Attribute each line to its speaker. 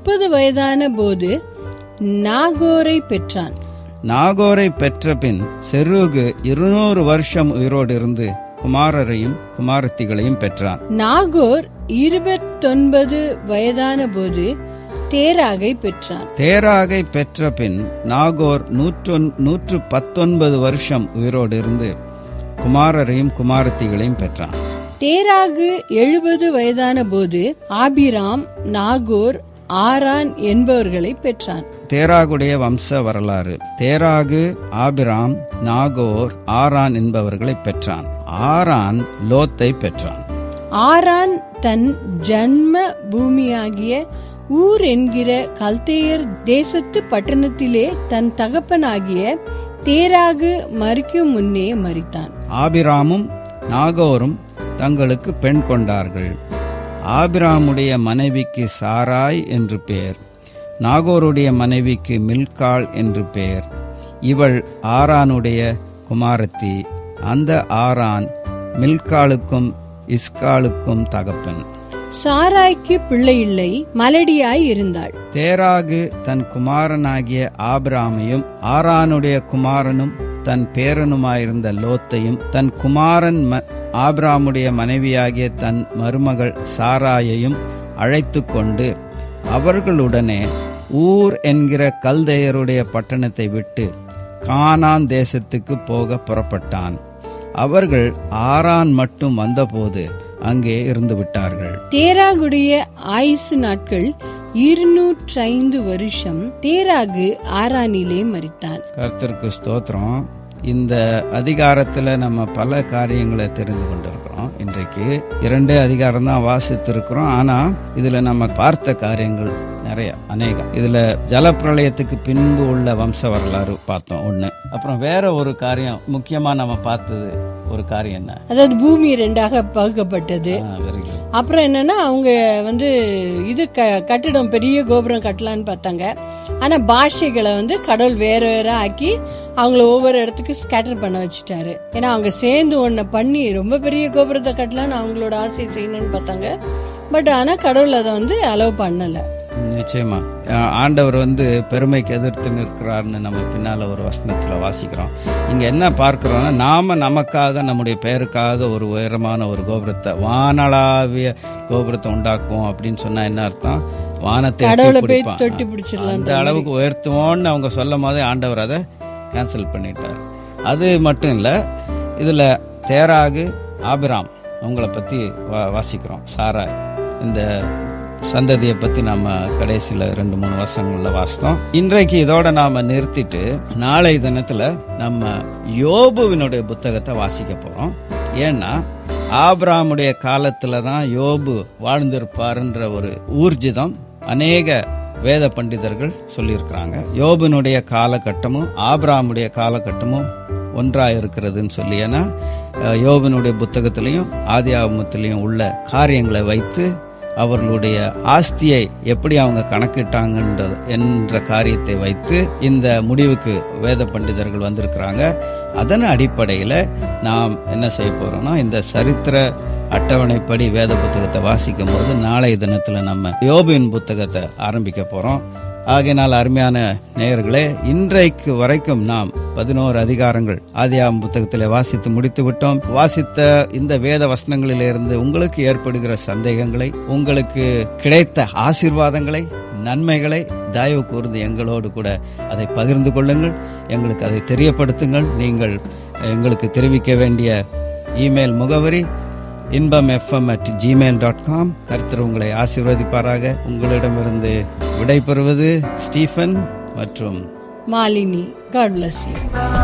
Speaker 1: முப்பது வயதான போது நாகோரை பெற்றான்
Speaker 2: நாகோரை பெற்ற பின் செரூகு இருநூறு வருஷம் உயிரோடு இருந்து குமாரரையும் குமாரத்திகளையும் பெற்றான்
Speaker 1: நாகோர் இருபத்தொன்பது வயதான போது தேராகை பெற்றான்
Speaker 2: தேராகை பெற்ற பின் நாகோர் நூற்றொன் நூற்று பத்தொன்பது வருஷம் உயிரோடு இருந்து குமாரரையும் குமாரத்திகளையும் பெற்றான்
Speaker 1: தேராகு எழுபது வயதான போது ஆபிராம் நாகோர் ஆரான் என்பவர்களை பெற்றான்
Speaker 2: தேராகுடைய வம்ச வரலாறு தேராகு ஆபிராம் நாகோர் ஆரான் என்பவர்களை பெற்றான் ஆரான் லோத்தை பெற்றான்
Speaker 1: ஆரான் தன் ஜன்ம பூமியாகிய ஊர் என்கிற கல்தேயர் தேசத்து பட்டணத்திலே தன் தகப்பனாகிய தேராகு மறிக்கும் முன்னே மறித்தான்
Speaker 2: ஆபிராமும் நாகோரும் தங்களுக்கு பெண் கொண்டார்கள் ஆபிராமுடைய மனைவிக்கு சாராய் என்று பெயர் நாகோருடைய மனைவிக்கு மில்காள் என்று பெயர் இவள் ஆரானுடைய குமாரத்தி அந்த ஆரான் மில்காளுக்கும் இஸ்காலுக்கும் தகப்பன்
Speaker 1: சாராய்க்கு பிள்ளை இல்லை மலடியாய் இருந்தாள்
Speaker 2: தேராகு தன் குமாரனாகிய ஆபிராமையும் ஆரானுடைய குமாரனும் தன் பேரனுமாயிருந்த லோத்தையும் தன் குமாரன் ம- ஆபிராமுடைய மனைவியாகிய தன் மருமகள் சாராயையும் அழைத்து கொண்டு அவர்களுடனே ஊர் என்கிற கல்தையருடைய பட்டணத்தை விட்டு கானான் தேசத்துக்கு போக புறப்பட்டான் அவர்கள் ஆரான் மட்டும் வந்தபோது அங்கே இருந்து விட்டார்கள்
Speaker 1: தேராகுடைய ஆயுசு நாட்கள் இருநூற்றி ஐந்து வருஷம் தேராகு ஆரானிலே மறித்தான்
Speaker 2: கர்த்தருக்கு ஸ்தோத்திரம் இந்த அதிகாரத்துல நம்ம பல காரியங்களை தெரிந்து கொண்டிருக்கிறோம் இன்றைக்கு இரண்டே அதிகாரம் தான் வாசித்திருக்கிறோம் ஆனா இதுல நம்ம பார்த்த காரியங்கள் நிறைய அநேகம் இதுல ஜலப்பிரளயத்துக்கு பின்பு உள்ள வம்ச வரலாறு பார்த்தோம் ஒண்ணு அப்புறம் வேற ஒரு காரியம் முக்கியமா நம்ம பார்த்தது ஒரு காரியம் என்ன
Speaker 1: அதாவது பூமி ரெண்டாக பகுக்கப்பட்டது
Speaker 2: வெரி குட்
Speaker 1: அப்புறம் என்னன்னா அவங்க வந்து இது க- கட்டிடம் பெரிய கோபுரம் கட்டலான்னு பார்த்தாங்க ஆனா பாஷைகளை வந்து கடவுள் வேற வேற ஆக்கி அவங்கள ஒவ்வொரு இடத்துக்கு ஸ்கேட்டர் பண்ண வச்சுட்டாரு ஏன்னா அவங்க சேர்ந்து ஒன்ன பண்ணி ரொம்ப பெரிய கோபுரத்தை கட்டலான்னு அவங்களோட ஆசையை செய்யணும்னு பார்த்தாங்க பட் ஆனா கடவுள் அதை வந்து அலோவ் பண்ணல
Speaker 2: நிச்சயமா அஹ் ஆண்டவர் வந்து பெருமைக்கு எதிர்த்து நிற்கிறார்னு நம்ம பின்னால ஒரு வசனத்துல வாசிக்கிறோம் இங்க என்ன பார்க்கிறோம்னா நாம நமக்காக நம்முடைய பெயருக்காக ஒரு உயரமான ஒரு கோபுரத்தை வானளாவிய கோபுரத்தை உண்டாக்குவோம் அப்படின்னு சொன்னா என்ன அர்த்தம் வானத்தை எட்டி
Speaker 1: கடவுளை போய்
Speaker 2: பிடிப்பான்.
Speaker 1: தொட்டி பிடிச்சிடலாம்
Speaker 2: அந்த அளவுக்கு உயர்த்துவோம்னு அவங்க சொல்லும் போதே ஆண்டவர் அதை கேன்சல் பண்ணிட்டார் அது மட்டும் இல்ல இதுல தேராகு ஆபிராம் அவங்கள பத்தி வா- வாசிக்கிறோம் சாரா இந்த சந்ததியை பத்தி நாம கடைசியில ரெண்டு மூணு வருஷங்கள்ல வாசித்தோம் இன்றைக்கு இதோட நாம நிறுத்திட்டு நாளை தினத்துல நம்ம யோபுவினுடைய புத்தகத்தை வாசிக்க போறோம் ஏன்னா ஆபிராமுடைய காலத்துல தான் யோபு வாழ்ந்திருப்பாருன்ற ஒரு ஊர்ஜிதம் அநேக வேத பண்டிதர்கள் சொல்லியிருக்கிறாங்க யோபுனுடைய காலகட்டமும் ஆபிராமுடைய காலகட்டமும் ஒன்றா இருக்கிறதுன்னு சொல்லி ஏன்னா அஹ், யோபுனுடைய புத்தகத்திலையும் ஆதியாகமத்திலையும் உள்ள காரியங்களை வைத்து அவர்களுடைய ஆஸ்தியை எப்படி அவங்க கணக்கிட்டாங்கன்ற என்ற காரியத்தை வைத்து இந்த முடிவுக்கு வேத பண்டிதர்கள் வந்திருக்கிறாங்க அதன் அடிப்படையில் நாம் என்ன செய்ய போறோம்னா இந்த சரித்திர அட்டவணைப்படி வேத புத்தகத்தை வாசிக்கும் போது நாளைய தினத்துல நம்ம யோபின் புத்தகத்தை ஆரம்பிக்க போறோம் ஆகையினால் அருமையான நேயர்களே இன்றைக்கு வரைக்கும் நாம் பதினோரு அதிகாரங்கள் ஆதியாம் புத்தகத்தில் வாசித்து முடித்து விட்டோம் வாசித்த இந்த வேத வசனங்களிலிருந்து உங்களுக்கு ஏற்படுகிற சந்தேகங்களை உங்களுக்கு கிடைத்த ஆசீர்வாதங்களை நன்மைகளை தயவு கூர்ந்து எங்களோடு கூட அதை பகிர்ந்து கொள்ளுங்கள் எங்களுக்கு அதை தெரியப்படுத்துங்கள் நீங்கள் எங்களுக்கு தெரிவிக்க வேண்டிய இமெயில் முகவரி Inbam FM at Gmail dot com கர்த்தர் உங்களை ஆசீர்வதிப்பாராக உங்களிடமிருந்து விடைபெறுவது ஸ்டீஃபன் மற்றும்
Speaker 1: மாலினி காட் bless you